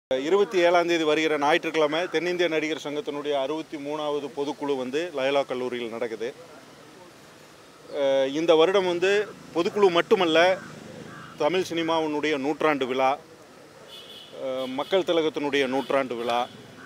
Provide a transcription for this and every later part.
இருபத்தி ஏழாம் தேதி வருகிற ஞாயிற்றுக்கிழமை தென்னிந்திய நடிகர் சங்கத்தினுடைய அறுபத்தி மூணாவது பொதுக்குழு வந்து லயலா கல்லூரியில் நடக்குது அஹ் இந்த வருடம் வந்து பொதுக்குழு மட்டுமல்ல தமிழ் சினிமாவினுடைய நூற்றாண்டு விழா அஹ் மக்கள் திலகத்தினுடைய நூற்றாண்டு விழா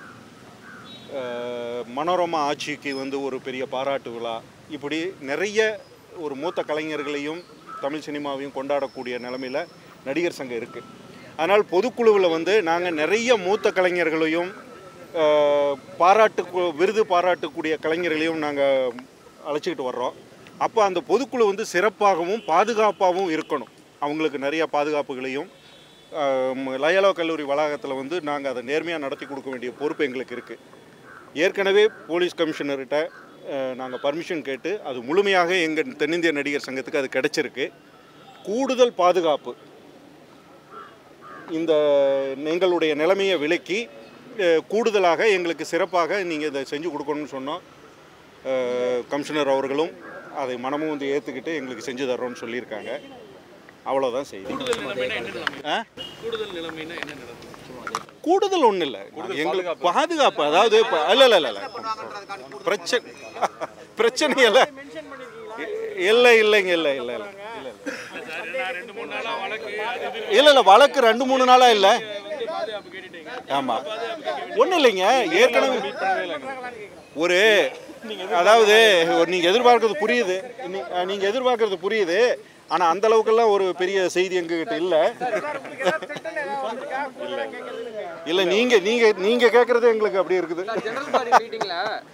அஹ் மனோரமா ஆட்சிக்கு வந்து ஒரு பெரிய பாராட்டு விழா இப்படி நிறைய ஒரு மூத்த கலைஞர்களையும் தமிழ் சினிமாவையும் கொண்டாடக்கூடிய நிலமையில் நடிகர் சங்கம் இருக்குது அதனால் பொதுக்குழுவில் வந்து நாங்கள் நிறைய மூத்த கலைஞர்களையும் அஹ், பாராட்டு கு- விருது பாராட்டக்கூடிய கலைஞர்களையும் நாங்கள் அழைச்சிக்கிட்டு வர்றோம் அப்போ அந்த பொதுக்குழு வந்து சிறப்பாகவும் பாதுகாப்பாகவும் இருக்கணும் அவங்களுக்கு நிறைய பாதுகாப்புகளையும் அஹ், லயோலா கல்லூரி வளாகத்தில் வந்து நாங்கள் அதை நேர்மையாக நடத்தி கொடுக்க வேண்டிய பொறுப்பு எங்களுக்கு இருக்குது ஏற்கனவே போலீஸ் கமிஷனர்கிட்ட நாங்கள் பர்மிஷன் கேட்டு அது முழுமையாக எங்கள் தென்னிந்திய நடிகர் சங்கத்துக்கு அது கிடைச்சிருக்கு கூடுதல் பாதுகாப்பு இந்த எங்களுடைய நிலைமையை விலக்கி அஹ், கூடுதலாக எங்களுக்கு சிறப்பாக நீங்கள் இதை செஞ்சு கொடுக்கணும்னு சொன்னோம் அஹ், கமிஷனர் அவர்களும் அதை மனமும் வந்து ஏற்றுக்கிட்டு எங்களுக்கு செஞ்சு தர்றோம்னு சொல்லியிருக்காங்க அவ்வளோதான் செய்தி கூடுதல் நிலைமைனா என்ன நிலைமை ஆ கூடுதல் நிலைமைனா என்ன நிலைமை கூடுதல் ஒன்றும் இல்லை எங்களுக்கு பாதுகாப்பு அதாவது இப்போ இல்லை இல்லை இல்லை இல்லை பிரச்சனை பிரச்சனை இல்லை இல்லை இல்லைங்க இல்லை இல்லை இல்லை இல்லை சார் நான் ரெண்டு மூணு நாளா வழக்கு அது இது இல்லை இல்லை வழக்கு ரெண்டு மூணு நாளாக இல்லை வந்து பாதுகாப்பு கேட்டுட்டீங்க ஆமாம் ஒன்றும் இல்லைங்க ஏற்கனவே ஒரு அதாவது ஒரு நீங்கள் எதிர்பார்க்கறது புரியுது நீ- அஹ், நீங்க எதிர்பார்க்கறது புரியுது ஆனால் அந்த அளவுக்கெல்லாம் ஒரு பெரிய செய்தி எங்ககிட்ட இல்லை இல்லை நீங்கள் நீங்கள் நீங்கள் கேட்குறது எங்களுக்கு அப்படி இருக்குது ஜெனரல் பாடி மீட்டிங்ல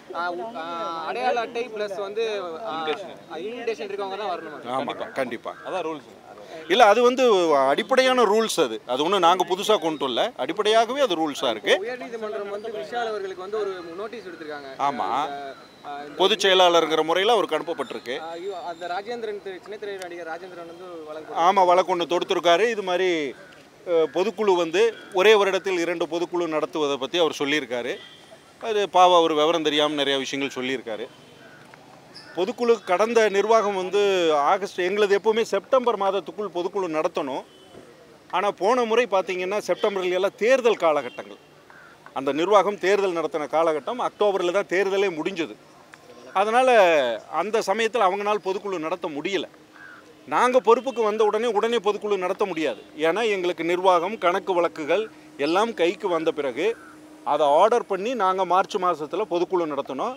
அடையாள அட்டை பிளஸ் வந்து இன்விடேஷன் இருக்கவங்க தான் வரணும் ஆமாம் கண்டிப்பாக அதான் ரூல்ஸ் இல்லை அது வந்து அடிப்படையான ரூல்ஸ் அது அது ஒன்றும் நாங்கள் புதுசாக கொண்டு வரல அடிப்படையாகவே அது ரூல்ஸாக இருக்குது உயர்நீதிமன்றம் வந்து விஷால் அவர்களுக்கு வந்து ஒரு நோட்டீஸ் எடுத்திருக்காங்க ஆமாம் அஹ், இந்த, பொதுச் செயலாளருங்கிற முறையில் அவருக்கு அனுப்பப்பட்டிருக்கு அஹ், ஐயோ, அந்த ராஜேந்திரன் திரு- சின்னத்திரை நடிகர் ராஜேந்திரன் வந்து ஒரு வழக்கு ஆமாம் வழக்கு ஒன்று தொடுத்திருக்காரு இது மாதிரி அஹ், பொதுக்குழு வந்து ஒரே வருடத்தில் இரண்டு பொதுக்குழு நடத்துவதை பற்றி அவர் சொல்லியிருக்காரு அது பாவம் அவர் விவரம் தெரியாமல் நிறைய விஷயங்கள் சொல்லியிருக்காரு பொதுக்குழு கடந்த நிர்வாகம் வந்து ஆகஸ்ட் எங்களது எப்போவுமே செப்டம்பர் மாதத்துக்குள் பொதுக்குழு நடத்தணும் ஆனால் போன முறை பார்த்தீங்கன்னா செப்டம்பரில் எல்லாம் தேர்தல் காலகட்டங்கள் அந்த நிர்வாகம் தேர்தல் நடத்தின காலகட்டம் அக்டோபரில் தான் தேர்தலே முடிஞ்சது அதனால் அந்த சமயத்தில் அவங்களால பொதுக்குழு நடத்த முடியல நாங்கள் பொறுப்புக்கு வந்த உடனே உடனே பொதுக்குழு நடத்த முடியாது ஏன்னா எங்களுக்கு நிர்வாகம் கணக்கு வழக்குகள் எல்லாம் கைக்கு வந்த பிறகு அதை ஆர்டர் பண்ணி நாங்கள் மார்ச் மாதத்தில் பொதுக்குழு நடத்தினோம்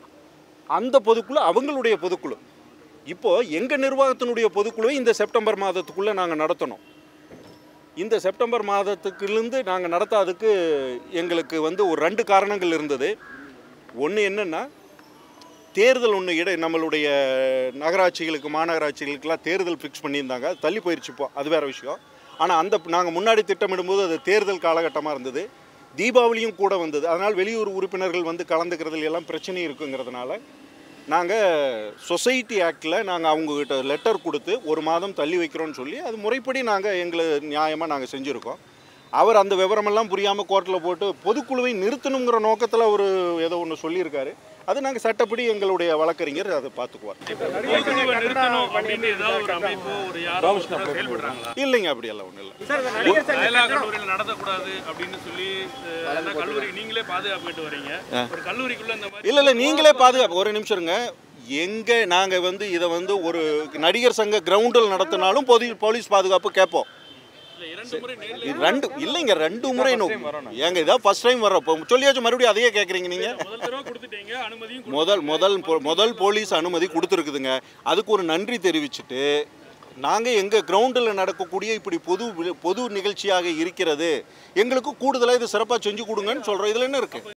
அந்த பொதுக்குழு அவங்களுடைய பொதுக்குழு இப்போது எங்கள் நிர்வாகத்தினுடைய பொதுக்குழுவை இந்த செப்டம்பர் மாதத்துக்குள்ளே நாங்கள் நடத்தணும் இந்த செப்டம்பர் மாதத்துக்குலேருந்து நாங்கள் நடத்தாததுக்கு எங்களுக்கு வந்து ஒரு ரெண்டு காரணங்கள் இருந்தது ஒன்று என்னென்னா தேர்தல் ஒன்று இட நம்மளுடைய நகராட்சிகளுக்கு மாநகராட்சிகளுக்கெல்லாம் தேர்தல் ஃபிக்ஸ் பண்ணியிருந்தாங்க அது தள்ளி போயிடுச்சு இப்போ அது வேறு விஷயம் ஆனால் அந்த நாங்கள் முன்னாடி திட்டமிடும்போது அது தேர்தல் காலகட்டமாக இருந்தது தீபாவளியும் கூட வந்தது அதனால் வெளியூர் உறுப்பினர்கள் வந்து கலந்துக்கிறதுல எல்லாம் பிரச்சனை இருக்குங்கிறதுனால நாங்கள் சொசைட்டி ஆக்டில் நாங்கள் அவங்கக்கிட்ட லெட்டர் கொடுத்து ஒரு மாதம் தள்ளி வைக்கிறோம்னு சொல்லி அது முறைப்படி நாங்கள் எங்களை நியாயமாக நாங்கள் செஞ்சுருக்கோம் அவர் அந்த விவரமெல்லாம் புரியாமல் கோர்ட்டில் போட்டு பொதுக்குழுவை நிறுத்தணுங்கிற நோக்கத்தில் அவர் ஏதோ ஒன்று சொல்லியிருக்காரு அது நாங்கள் சட்டப்படி எங்களுடைய வழக்கறிஞர் அதை பார்த்துக்குவார் பொதுக்குழுவை நிறுத்தணும் அப்படின்னு ஏதாவது ஒரு அமைப்போ ஒரு யாரோ ஒருத்தர் செயல்படுறாங்களா இல்லைங்க அப்படியெல்லாம் ஒன்றும் இல்லை லயலா கல்லூரியில் நடத்தக்கூடாது அப்படின்னு சொல்லி அஹ், அந்த கல்லூரி நீங்களே பாதுகாப்பு கேட்டு வரீங்க ஒரு கல்லூரிக்குள்ள இந்த மாதிரி இல்லை இல்லை நீங்களே பாதுகாப்பு ஒரு நிமிஷம் இருங்க எங்கே நாங்கள் வந்து இதை வந்து ஒரு நடிகர் சங்க கிரவுண்டில் நடத்தினாலும் பொது போலீஸ் பாதுகாப்பு கேட்போம் இல்ல, இரண்டு முறை நேரில் இது ரெண்டு இல்லைங்க ரெண்டு முறை நோ ஏங்க இதான் ஃபர்ஸ்ட் டைம் வர்றோம் இப்போ சொல்லியாச்சும் மறுபடியும் அதையே கேட்குறீங்க நீங்கள் முதல் தடவை கொடுத்துட்டீங்க அனுமதியும் கொடு- முதல் முதல் பொ- முதல் போலீஸ் அனுமதி கொடுத்துருக்குதுங்க அதுக்கு ஒரு நன்றி தெரிவிச்சுட்டு நாங்கள் எங்கள் கிரவுண்டில் நடக்கக்கூடிய இப்படி பொது வி- பொது நிகழ்ச்சியாக இருக்கிறது எங்களுக்கு கூடுதலாக இது சிறப்பாக செஞ்சு கொடுங்கன்னு சொல்கிறோம் இதில் என்ன இருக்குது